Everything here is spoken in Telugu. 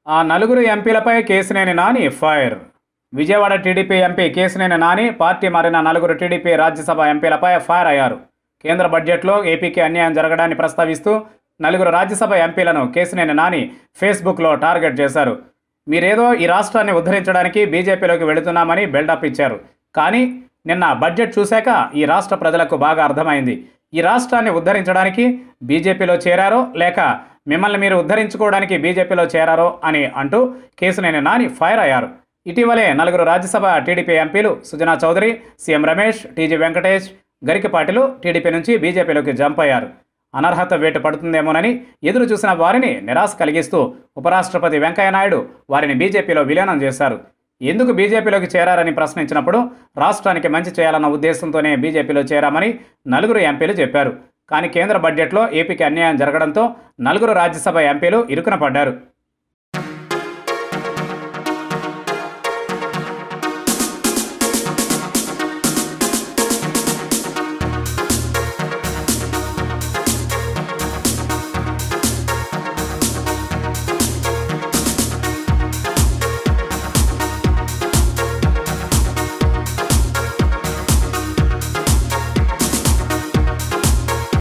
ఆ నలుగురు ఎంపీలపై Kesineni Nani fire Vijayawada TDP MP Kesineni Nani party మారిన నలుగురు టీడీపీ రాజ్యసభ ఎంపీలపై ఫైర్ అయ్యారు కేంద్ర బడ్జెట్లో ఏపీకి అన్యాయం జరగడాన్ని ప్రస్తావిస్తూ నలుగురు రాజ్యసభ ఎంపీలను కేసినేని నాని ఫేస్బుక్లో టార్గెట్ చేశారు మీరేదో ఈ రాష్ట్రాన్ని ఉద్ధరించడానికి బీజేపీలోకి వెళుతున్నామని బిల్డప్ ఇచ్చారు కానీ నిన్న బడ్జెట్ చూశాక ఈ రాష్ట్ర ప్రజలకు బాగా అర్థమైంది ఈ రాష్ట్రాన్ని ఉద్ధరించడానికి బీజేపీలో చేరారో లేక మిమ్మల్ని మీరు ఉద్ధరించుకోవడానికి బీజేపీలో చేరారో అని అంటూ కేసునేని నాని ఫైర్ అయ్యారు ఇటీవలే నలుగురు రాజ్యసభ టీడీపీ ఎంపీలు సుజనా చౌదరి సీఎం రమేష్ టీజీ వెంకటేష్ గరికపాటిలు టీడీపీ నుంచి బీజేపీలోకి జంప్ అయ్యారు అనర్హత వేటు పడుతుందేమోనని ఎదురు చూసిన వారిని నిరాశ కలిగిస్తూ ఉపరాష్ట్రపతి వెంకయ్యనాయుడు వారిని బీజేపీలో విలీనం చేశారు ఎందుకు బీజేపీలోకి చేరారని ప్రశ్నించినప్పుడు రాష్ట్రానికి మంచి చేయాలన్న ఉద్దేశంతోనే బీజేపీలో చేరామని నలుగురు ఎంపీలు చెప్పారు కానీ కేంద్ర బడ్జెట్లో ఏపీకి అన్యాయం జరగడంతో నలుగురు రాజ్యసభ ఎంపీలు ఇరుకున పడ్డారు